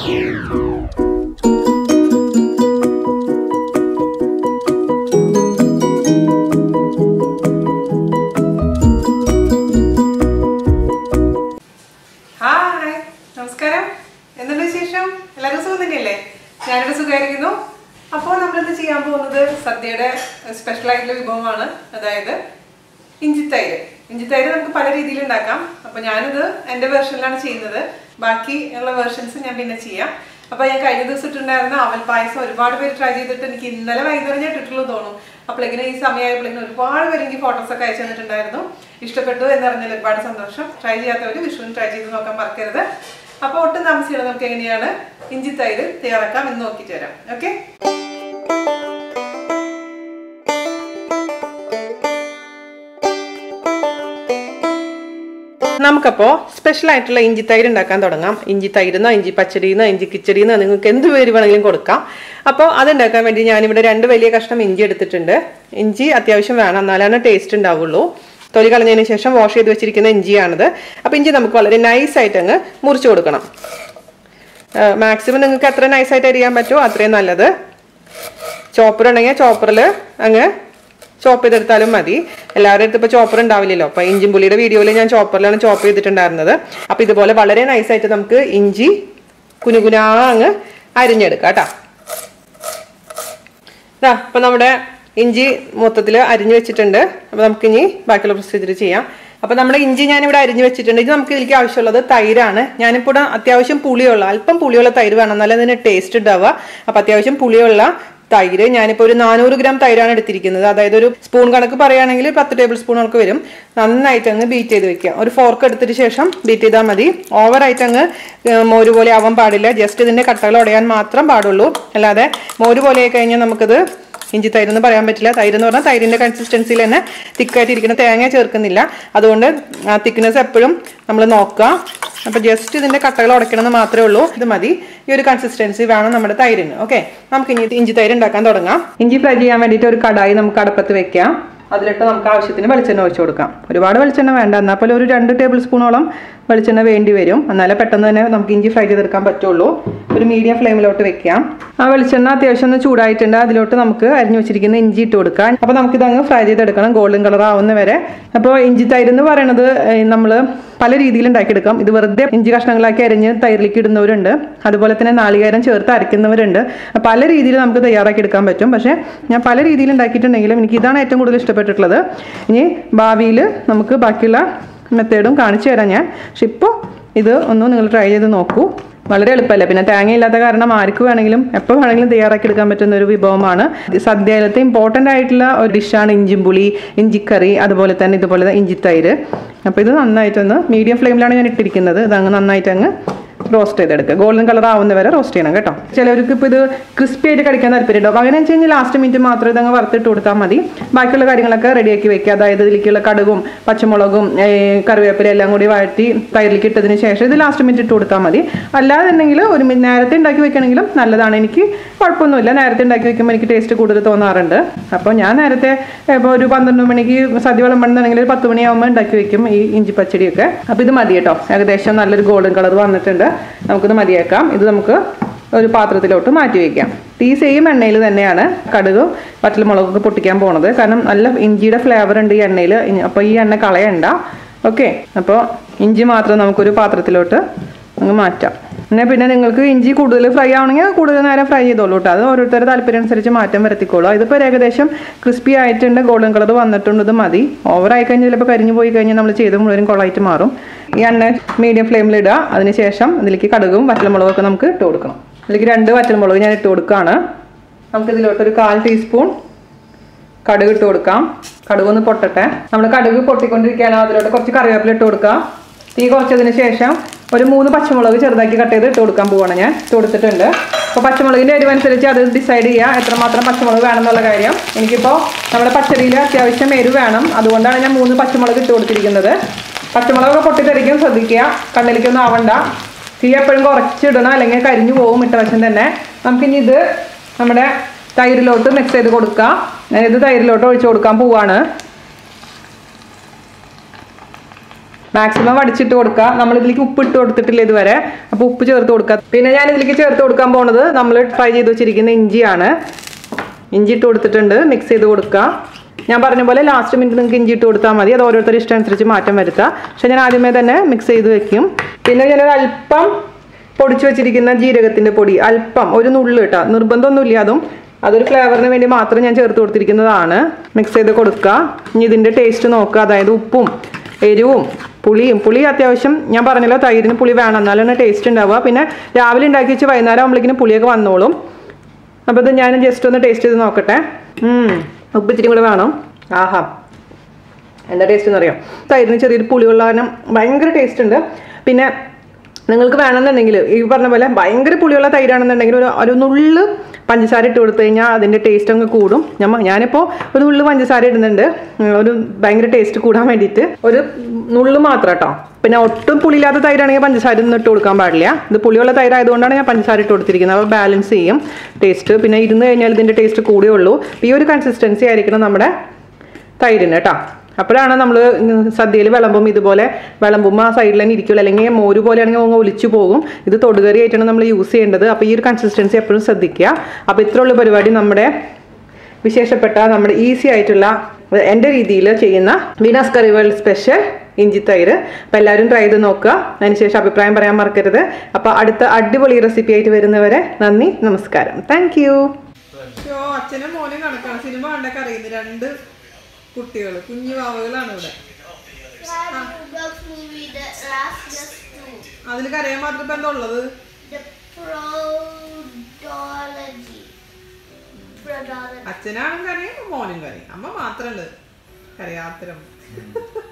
Hi നമസ്കാരം എന്തുണ്ട് വിശേഷം എല്ലാവരും സുഖം തന്നെയല്ലേ ഞാനിവിടെ സുഖമായിരിക്കുന്നു അപ്പോൾ നമ്മളിന്ന് ചെയ്യാൻ പോകുന്നത് സദ്യയുടെ സ്പെഷ്യൽ ആയിട്ടുള്ള വിഭവമാണ് അതായത് ഇഞ്ചിത്തൈര് ഇഞ്ചിത്തൈര് നമുക്ക് പല രീതിയിൽ ഉണ്ടാക്കാം അപ്പോൾ ഞാനിത് എൻ്റെ വേർഷനിലാണ് ചെയ്യുന്നത് ബാക്കി ഉള്ള വേർഷൻസ് ഞാൻ പിന്നെ ചെയ്യാം അപ്പോൾ ഞാൻ കഴിഞ്ഞ ദിവസം ഇട്ടിട്ടുണ്ടായിരുന്ന അവൽ പായസം ഒരുപാട് പേര് ട്രൈ ചെയ്തിട്ട് എനിക്ക് ഇന്നലെ വൈകുന്നേരം ഞാൻ ഇട്ടിട്ടുള്ളൂ തോന്നും അപ്പോഴേക്കിനും ഈ സമയമായപ്പോഴേക്കിനും ഒരുപാട് പേര് എനിക്ക് ഫോട്ടോസൊക്കെ അയച്ചു തന്നിട്ടുണ്ടായിരുന്നു ഇഷ്ടപ്പെട്ടു എന്നറിഞ്ഞാൽ ഒരുപാട് സന്തോഷം ട്രൈ ചെയ്യാത്തവർ വിഷുവിന് ട്രൈ ചെയ്ത് നോക്കാൻ മറക്കരുത് അപ്പോൾ ഒട്ടും താമസിക്കണം നമുക്ക് എങ്ങനെയാണ് ഇഞ്ചി തൈര് തയ്യാറാക്കാം എന്ന് നോക്കിയിട്ട് വരാം ഓക്കെ നമുക്കപ്പോൾ സ്പെഷ്യൽ ആയിട്ടുള്ള ഇഞ്ചി തൈര് ഉണ്ടാക്കാൻ തുടങ്ങാം ഇഞ്ചി തൈരെന്നോ ഇഞ്ചി പച്ചടിന്നോ ഇഞ്ചി കിച്ചടിന്നോ നിങ്ങൾക്ക് എന്ത് പേര് വേണമെങ്കിലും കൊടുക്കാം അപ്പോൾ അതുണ്ടാക്കാൻ വേണ്ടി ഞാനിവിടെ രണ്ട് വലിയ കഷ്ണം ഇഞ്ചി എടുത്തിട്ടുണ്ട് ഇഞ്ചി അത്യാവശ്യം വേണം എന്നാലാണ് ടേസ്റ്റ് ഉണ്ടാവുള്ളൂ തൊലി കളഞ്ഞതിന് ശേഷം വാഷ് ചെയ്ത് വെച്ചിരിക്കുന്ന ഇഞ്ചിയാണിത് അപ്പോൾ ഇഞ്ചി നമുക്ക് വളരെ നൈസായിട്ട് അങ്ങ് മുറിച്ച് കൊടുക്കണം മാക്സിമം നിങ്ങൾക്ക് എത്ര നൈസായിട്ട് അരിയാൻ പറ്റുമോ അത്രയും നല്ലത് ചോപ്പർ ഉണ്ടെങ്കിൽ ചോപ്പറിൽ അങ്ങ് ചോപ്പ് ചെയ്തെടുത്താലും മതി എല്ലാവരുടെ അടുത്ത് ഇപ്പോൾ ചോപ്പർ ഉണ്ടാവില്ലല്ലോ അപ്പോൾ ഇഞ്ചിൻ പുളിയുടെ വീഡിയോയിൽ ഞാൻ ചോപ്പറിലാണ് ചോപ്പ് ചെയ്തിട്ടുണ്ടായിരുന്നത് അപ്പോൾ ഇതുപോലെ വളരെ നൈസായിട്ട് നമുക്ക് ഇഞ്ചി കുനുകുനാ അങ്ങ് അരിഞ്ഞെടുക്കാം കേട്ടോ ഇതാ അപ്പോൾ നമ്മുടെ ഇഞ്ചി മൊത്തത്തിൽ അരിഞ്ഞു വെച്ചിട്ടുണ്ട് അപ്പോൾ നമുക്കിനി ബാക്കിയുള്ള പ്രൊസീജിയർ ചെയ്യാം അപ്പോൾ നമ്മുടെ ഇഞ്ചി ഞാനിവിടെ അരിഞ്ഞു വെച്ചിട്ടുണ്ട് ഇത് നമുക്ക് ഇതിലേക്ക് ആവശ്യമുള്ളത് തൈരാണ് ഞാനിപ്പോൾ ഇവിടെ അത്യാവശ്യം പുളിയുള്ള അല്പം പുളിയുള്ള തൈര് വേണം എന്നാലേ അതിന് ടേസ്റ്റ് ഉണ്ടാവുക അപ്പോൾ അത്യാവശ്യം പുളിയുള്ള തൈര് ഞാനിപ്പോൾ ഒരു നാനൂറ് ഗ്രാം തൈരാണ് എടുത്തിരിക്കുന്നത് അതായത് ഒരു സ്പൂൺ കണക്ക് പറയുകയാണെങ്കിൽ പത്ത് ടേബിൾ സ്പൂൺ കണക്ക് വരും നന്നായിട്ട് അങ്ങ് ബീറ്റ് ചെയ്ത് വെക്കുക ഒരു ഫോർക്ക് എടുത്തതിന് ശേഷം ബീറ്റ് ചെയ്താൽ മതി ഓവറായിട്ട് അങ്ങ് മോര് പോലെ ആവാൻ പാടില്ല ജസ്റ്റ് ഇതിൻ്റെ കട്ടകൾ ഉടയാൻ മാത്രം പാടുള്ളൂ അല്ലാതെ മോര് പോലെ ആയി കഴിഞ്ഞാൽ നമുക്കത് ഇഞ്ചി തൈര് എന്ന് പറയാൻ പറ്റില്ല തൈര് എന്ന് പറഞ്ഞാൽ തൈരിൻ്റെ കൺസിസ്റ്റൻസിയിൽ തന്നെ തിക്കായിട്ട് ഇരിക്കുന്ന തേങ്ങ ചേർക്കുന്നില്ല അതുകൊണ്ട് ആ തിക്നെസ് എപ്പോഴും നമ്മൾ നോക്കുക അപ്പോൾ ജസ്റ്റ് ഇതിൻ്റെ കട്ടകൾ ഉടയ്ക്കണമെന്ന് മാത്രമേ ഉള്ളൂ ഇത് മതി ഈ ഒരു കൺസിസ്റ്റൻസി വേണം നമ്മുടെ തൈരിന് ഓക്കെ നമുക്ക് ഇനി ഇഞ്ചി തൈര് ഉണ്ടാക്കാൻ തുടങ്ങാം ഇഞ്ചി ഫ്രൈ ചെയ്യാൻ വേണ്ടിയിട്ട് ഒരു കടായി നമുക്ക് അടപ്പത്ത് വെക്കാം അതിലിട്ട് നമുക്ക് ആവശ്യത്തിന് വെളിച്ചെണ്ണ ഒഴിച്ചു കൊടുക്കാം ഒരുപാട് വെളിച്ചെണ്ണ വേണ്ട എന്നാൽ പോലും ഒരു രണ്ട് ടേബിൾ സ്പൂണോളം വെളിച്ചെണ്ണ വേണ്ടി വരും എന്നാലേ പെട്ടെന്ന് തന്നെ നമുക്ക് ഇഞ്ചി ഫ്രൈ ചെയ്തെടുക്കാൻ പറ്റുള്ളൂ ഒരു മീഡിയം ഫ്ലെയിമിലോട്ട് വെക്കാം ആ വെളിച്ചെണ്ണ അത്യാവശ്യം ഒന്ന് ചൂടായിട്ടുണ്ട് അതിലോട്ട് നമുക്ക് അരിഞ്ഞു വെച്ചിരിക്കുന്ന ഇഞ്ചി ഇട്ട് കൊടുക്കാം അപ്പോൾ നമുക്കിത് അങ്ങ് ഫ്രൈ ചെയ്തെടുക്കണം ഗോൾഡൻ കളർ ആവുന്ന വരെ അപ്പോൾ ഇഞ്ചി തൈര് എന്ന് പറയുന്നത് നമ്മൾ പല രീതിയിൽ ഉണ്ടാക്കിയെടുക്കാം ഇത് വെറുതെ ഇഞ്ചി കഷ്ണങ്ങളാക്കി അരിഞ്ഞ് തൈരിലേക്ക് ഇടുന്നവരുണ്ട് അതുപോലെ തന്നെ നാളികേരം ചേർത്ത് അരയ്ക്കുന്നവരുണ്ട് പല രീതിയിൽ നമുക്ക് തയ്യാറാക്കി എടുക്കാൻ പറ്റും പക്ഷേ ഞാൻ പല രീതിയിൽ ഉണ്ടാക്കിയിട്ടുണ്ടെങ്കിലും എനിക്ക് ഇതാണ് ഏറ്റവും കൂടുതൽ ഇഷ്ടപ്പെട്ടിട്ടുള്ളത് ഇനി ഭാവിയിൽ നമുക്ക് ബാക്കിയുള്ള മെത്തേഡും കാണിച്ചു തരാം ഞാൻ പക്ഷെ ഇപ്പോൾ ഇത് ഒന്ന് നിങ്ങൾ ട്രൈ ചെയ്ത് നോക്കൂ വളരെ എളുപ്പമല്ല പിന്നെ തേങ്ങ ഇല്ലാത്ത കാരണം ആർക്ക് വേണമെങ്കിലും എപ്പോൾ വേണമെങ്കിലും തയ്യാറാക്കി എടുക്കാൻ പറ്റുന്ന ഒരു വിഭവമാണ് സദ്യയിലത്തെ ഇമ്പോർട്ടൻ്റ് ആയിട്ടുള്ള ഒരു ഡിഷാണ് ഇഞ്ചിമ്പുളി ഇഞ്ചിക്കറി അതുപോലെ തന്നെ ഇതുപോലെ ഇഞ്ചിത്തൈര് അപ്പോൾ ഇത് നന്നായിട്ടൊന്ന് മീഡിയം ഫ്ലെയിമിലാണ് ഞാൻ ഇട്ടിരിക്കുന്നത് ഇതങ്ങ് നന്നായിട്ട് അങ്ങ് റോസ്റ്റ് ചെയ്തെടുക്കുക ഗോൾഡൻ കളർ ആവുന്ന വരെ റോസ്റ്റ് ചെയ്യണം കേട്ടോ ചിലവർക്ക് ഇപ്പോൾ ഇത് ക്രിസ്പി ആയിട്ട് കഴിക്കാൻ താല്പര്യമുണ്ടാവും അങ്ങനെ വെച്ച് കഴിഞ്ഞാൽ ലാസ്റ്റ് മിനിറ്റ് മാത്രം ഇതങ്ങ് വറുത്തിട്ട് കൊടുത്താൽ മതി ബാക്കിയുള്ള കാര്യങ്ങളൊക്കെ റെഡിയാക്കി വെക്കുക അതായത് ഇതിലേക്കുള്ള കടുകും പച്ചമുളകും കറിവേപ്പില എല്ലാം കൂടി വഴറ്റി തൈരിലേക്ക് ഇട്ടതിന് ശേഷം ഇത് ലാസ്റ്റ് മിനിറ്റ് ഇട്ട് കൊടുത്താൽ മതി അല്ലാതെന്നുണ്ടെങ്കിൽ ഒരു മിനിറ്റ് നേരത്തെ ഉണ്ടാക്കി വെക്കണമെങ്കിലും നല്ലതാണ് എനിക്ക് കുഴപ്പമൊന്നുമില്ല നേരത്തെ ഉണ്ടാക്കി വെക്കുമ്പോൾ എനിക്ക് ടേസ്റ്റ് കൂടുതൽ തോന്നാറുണ്ട് അപ്പോൾ ഞാൻ നേരത്തെ ഇപ്പോൾ ഒരു പന്ത്രണ്ട് മണിക്ക് സദ്യ വിളമ്പണമെന്നുണ്ടെങ്കിൽ ഒരു പത്ത് മണിയാകുമ്പോൾ ഉണ്ടാക്കി വെക്കും ഈ ഇഞ്ചി പച്ചടിയൊക്കെ അപ്പോൾ ഇത് മതി കേട്ടോ ഏകദേശം നല്ലൊരു ഗോൾഡൻ കളർ വന്നിട്ടുണ്ട് നമുക്കിത് മതിയാക്കാം ഇത് നമുക്ക് ഒരു പാത്രത്തിലോട്ട് മാറ്റി വയ്ക്കാം ഈ സെയിം എണ്ണയിൽ തന്നെയാണ് കടുകും വറ്റൽമുളകൊക്കെ പൊട്ടിക്കാൻ പോണത് കാരണം നല്ല ഇഞ്ചിയുടെ ഫ്ലേവർ ഉണ്ട് ഈ എണ്ണയിൽ അപ്പോൾ ഈ എണ്ണ കളയണ്ട ഓക്കെ അപ്പോൾ ഇഞ്ചി മാത്രം നമുക്കൊരു പാത്രത്തിലോട്ട് അങ്ങ് മാറ്റാം പിന്നെ പിന്നെ നിങ്ങൾക്ക് ഇഞ്ചി കൂടുതൽ ഫ്രൈ ആവണമെങ്കിൽ കൂടുതൽ നേരം ഫ്രൈ ചെയ്തോളൂ കേട്ടോ അത് ഓരോരുത്തരുടെ താല്പര്യം അനുസരിച്ച് മാറ്റം വരുത്തിക്കോളൂ ഇതിപ്പോൾ ഏകദേശം ക്രിസ്പി ആയിട്ടുണ്ട് ഗോൾഡൻ കളർ വന്നിട്ടുണ്ട് ഇത് മതി ഓവർ ആയി കഴിഞ്ഞാൽ ചിലപ്പോൾ കരിഞ്ഞു പോയി കഴിഞ്ഞാൽ നമ്മൾ ചെയ്ത് മുഴുവൻ കൊളായിട്ട് മാറും ഈ എണ്ണ മീഡിയം ഫ്ലെയിമിൽ ഇടുക അതിനുശേഷം ഇതിലേക്ക് കടുകും വറ്റൽമുളകൊക്കെ നമുക്ക് ഇട്ട് കൊടുക്കണം ഇതിലേക്ക് രണ്ട് വറ്റൽമുളക് ഞാൻ ഇട്ട് കൊടുക്കുകയാണ് നമുക്ക് ഇതിലോട്ട് ഒരു കാൽ ടീസ്പൂൺ കടുക് ഇട്ട് കൊടുക്കാം കടുക് ഒന്ന് പൊട്ടട്ടെ നമ്മൾ കടുക് പൊട്ടിക്കൊണ്ടിരിക്കുകയാണ് അതിലോട്ട് കുറച്ച് കറിവേപ്പില ഇട്ട് കൊടുക്കാം തീ കുറച്ചതിന് ശേഷം ഒരു മൂന്ന് പച്ചമുളക് ചെറുതാക്കി കട്ട് ചെയ്ത് ഇട്ട് കൊടുക്കാൻ പോവാണ് ഞാൻ ഇട്ട് കൊടുത്തിട്ടുണ്ട് അപ്പോൾ പച്ചമുളകിൻ്റെ എരിവനുസരിച്ച് അത് ഡിസൈഡ് ചെയ്യുക എത്രമാത്രം പച്ചമുളക് വേണമെന്നുള്ള കാര്യം എനിക്കിപ്പോൾ നമ്മുടെ പച്ചടിയിൽ അത്യാവശ്യം എരിവ് വേണം അതുകൊണ്ടാണ് ഞാൻ മൂന്ന് പച്ചമുളക് ഇട്ട് കൊടുത്തിരിക്കുന്നത് പച്ചമുളകൊക്കെ പൊട്ടിത്തെറിക്കും ശ്രദ്ധിക്കുക കണ്ണിലേക്കൊന്നും ആവണ്ട തീ എപ്പോഴും കുറച്ചിടണം അല്ലെങ്കിൽ കരിഞ്ഞു പോകും ഇട്ട വശം തന്നെ നമുക്കിനി ഇത് നമ്മുടെ തൈരിലോട്ട് മിക്സ് ചെയ്ത് കൊടുക്കാം ഞാനിത് തൈരിലോട്ട് ഒഴിച്ചു കൊടുക്കാൻ പോവാണ് മാക്സിമം വടിച്ചിട്ട് കൊടുക്കുക നമ്മൾ ഇതിലേക്ക് ഉപ്പ് ഇട്ട് കൊടുത്തിട്ടില്ല ഇതുവരെ അപ്പോൾ ഉപ്പ് ചേർത്ത് കൊടുക്കുക പിന്നെ ഞാൻ ഇതിലേക്ക് ചേർത്ത് കൊടുക്കാൻ പോണത് നമ്മൾ ഫ്രൈ ചെയ്ത് വെച്ചിരിക്കുന്ന ഇഞ്ചിയാണ് ഇഞ്ചി ഇട്ട് കൊടുത്തിട്ടുണ്ട് മിക്സ് ചെയ്ത് കൊടുക്കുക ഞാൻ പറഞ്ഞ പോലെ ലാസ്റ്റ് മിനിറ്റ് നിങ്ങൾക്ക് ഇഞ്ചി ഇട്ട് കൊടുത്താൽ മതി അത് ഓരോരുത്തരുടെ ഇഷ്ടം അനുസരിച്ച് മാറ്റം വരുത്താം പക്ഷെ ഞാൻ ആദ്യമേ തന്നെ മിക്സ് ചെയ്ത് വെക്കും പിന്നെ ഞാനൊരു അല്പം പൊടിച്ചു വെച്ചിരിക്കുന്ന ജീരകത്തിന്റെ പൊടി അല്പം ഒരു നുള്ളു കേട്ടോ നിർബന്ധമൊന്നുമില്ല അതും അതൊരു ഫ്ലേവറിന് വേണ്ടി മാത്രം ഞാൻ ചേർത്ത് കൊടുത്തിരിക്കുന്നതാണ് മിക്സ് ചെയ്ത് കൊടുക്കുക ഇനി ഇതിന്റെ ടേസ്റ്റ് നോക്കുക അതായത് ഉപ്പും എരിവും പുളിയും പുളി അത്യാവശ്യം ഞാൻ പറഞ്ഞല്ലോ തൈരിന് പുളി വേണം എന്നാലാണ് ടേസ്റ്റ് ഉണ്ടാവുക പിന്നെ രാവിലെ ഉണ്ടാക്കി വെച്ച് വൈകുന്നേരം ആകുമ്പോഴേക്കും പുളിയൊക്കെ വന്നോളും അപ്പോൾ ഇത് ഞാൻ ജസ്റ്റ് ഒന്ന് ടേസ്റ്റ് ചെയ്ത് നോക്കട്ടെ ഉം, ഉപ്പ് ഇച്ചിരി കൂടെ വേണം ആഹാ എന്താ ടേസ്റ്റ് എന്നറിയാം തൈരിന് ചെറിയൊരു പുളിയുള്ള കാരണം ഭയങ്കര ടേസ്റ്റ് ഉണ്ട് പിന്നെ നിങ്ങൾക്ക് വേണമെന്നുണ്ടെങ്കിൽ ഈ പറഞ്ഞ പോലെ ഭയങ്കര പുളിയുള്ള തൈരാണെന്നുണ്ടെങ്കിൽ ഒരു ഒരു നുള്ള് പഞ്ചസാര ഇട്ട് കൊടുത്തു കഴിഞ്ഞാൽ അതിൻ്റെ ടേസ്റ്റ് അങ്ങ് കൂടും ഞാൻ ഞാനിപ്പോൾ ഒരു നുള്ള് പഞ്ചസാര ഇടുന്നുണ്ട് ഉം, ഒരു ഭയങ്കര ടേസ്റ്റ് കൂടാൻ വേണ്ടിയിട്ട് ഒരു നുള്ള് മാത്രം കേട്ടോ പിന്നെ ഒട്ടും പുളിയില്ലാത്ത തൈരാണെങ്കിൽ പഞ്ചസാര ഒന്നും ഇട്ട് കൊടുക്കാൻ പാടില്ല ഇത് പുളിയുള്ള തൈരായതുകൊണ്ടാണ് ഞാൻ പഞ്ചസാര ഇട്ട് കൊടുത്തിരിക്കുന്നത് അപ്പോൾ ബാലൻസ് ചെയ്യും ടേസ്റ്റ് പിന്നെ ഇരുന്ന് കഴിഞ്ഞാൽ ഇതിൻ്റെ ടേസ്റ്റ് കൂടിയേ ഉള്ളൂ ഈ ഒരു കൺസിസ്റ്റൻസി ആയിരിക്കണം നമ്മുടെ തൈരിന് കേട്ടോ അപ്പോഴാണ് നമ്മൾ സദ്യയിൽ വിളമ്പും ഇതുപോലെ വിളമ്പുമ്പോൾ ആ സൈഡിൽ തന്നെ ഇരിക്കുള്ളൂ അല്ലെങ്കിൽ മോര് പോലെയാണെങ്കിൽ അങ്ങ് ഒലിച്ചു പോകും ഇത് തൊടുകറി ആയിട്ടാണ് നമ്മൾ യൂസ് ചെയ്യേണ്ടത് അപ്പോൾ ഈ ഒരു കൺസിസ്റ്റൻസി എപ്പോഴും ശ്രദ്ധിക്കുക അപ്പോൾ ഇത്രയുള്ള പരിപാടി നമ്മുടെ വിശേഷപ്പെട്ട നമ്മുടെ ഈസി ആയിട്ടുള്ള എൻ്റെ രീതിയിൽ ചെയ്യുന്ന വീനാസ് കറി വേൾഡ് സ്പെഷ്യൽ ഇഞ്ചി തൈര് അപ്പോൾ എല്ലാവരും ട്രൈ ചെയ്ത് നോക്കുക അതിനുശേഷം അഭിപ്രായം പറയാൻ മറക്കരുത് അപ്പോൾ അടുത്ത അടിപൊളി റെസിപ്പി ആയിട്ട് വരുന്നവരെ നന്ദി നമസ്കാരം താങ്ക് യു അച്ഛനും മോനും കണക്കാണ് സിനിമ കണ്ടൊക്കെ അറിയുന്നു രണ്ട് കുട്ടികൾ കുഞ്ഞു വാവകളാണ് ഇവിടെ Last movie that last just two. അതിൽ കരയാൻ മാത്രം ഇപ്പം എന്താ ഉള്ളത് The Prodology. Prodology. അച്ഛനാണ് കരയും മോനും കരയും അമ്മ മാത്രണ്ട് കരയാത്തരം